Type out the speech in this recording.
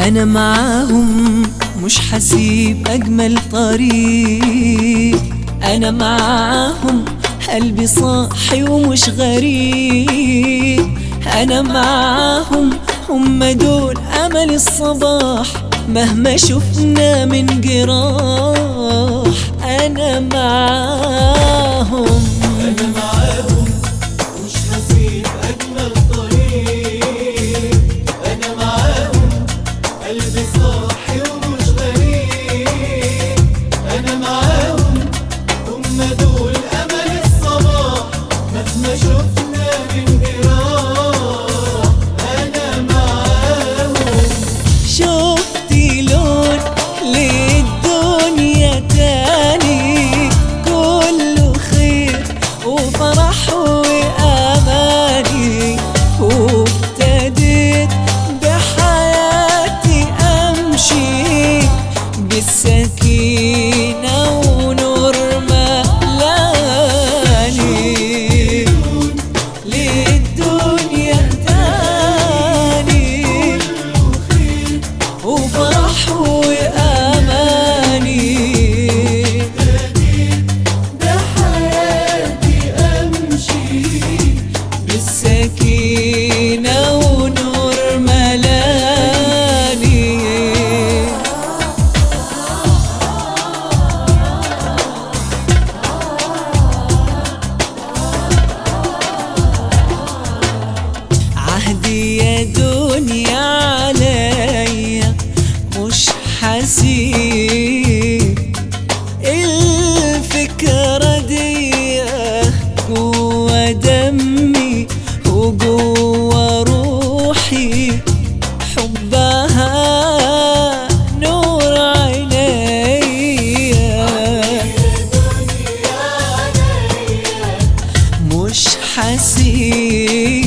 أنا معاهم مش حسيب أجمل طريق أنا معاهم قلبي صاحي ومش غريب أنا معاهم هم دول أمل الصباح مهما شفنا من جراح أنا معاهم أنا معاهم مش هسيب أجمل طريق أنا معاهم قلبي صاحي ومش غريب أنا معاهم هم دول أمل الصباح مهما شفنا من جراح أنا معاهم شفتي لون للدنيا تاني كله خير وفرح وأماني وابتديت بحياتي أمشي بالسكينة ونور ملاني للدنيا تاني وفرح وأماني بحياتي أمشي بالسكينة ونور ملاني عهدي يا دنيا عليا مش حسيب الفكرة دي جوا دمي وجوا روحي حبها نور عينيا مش حسيب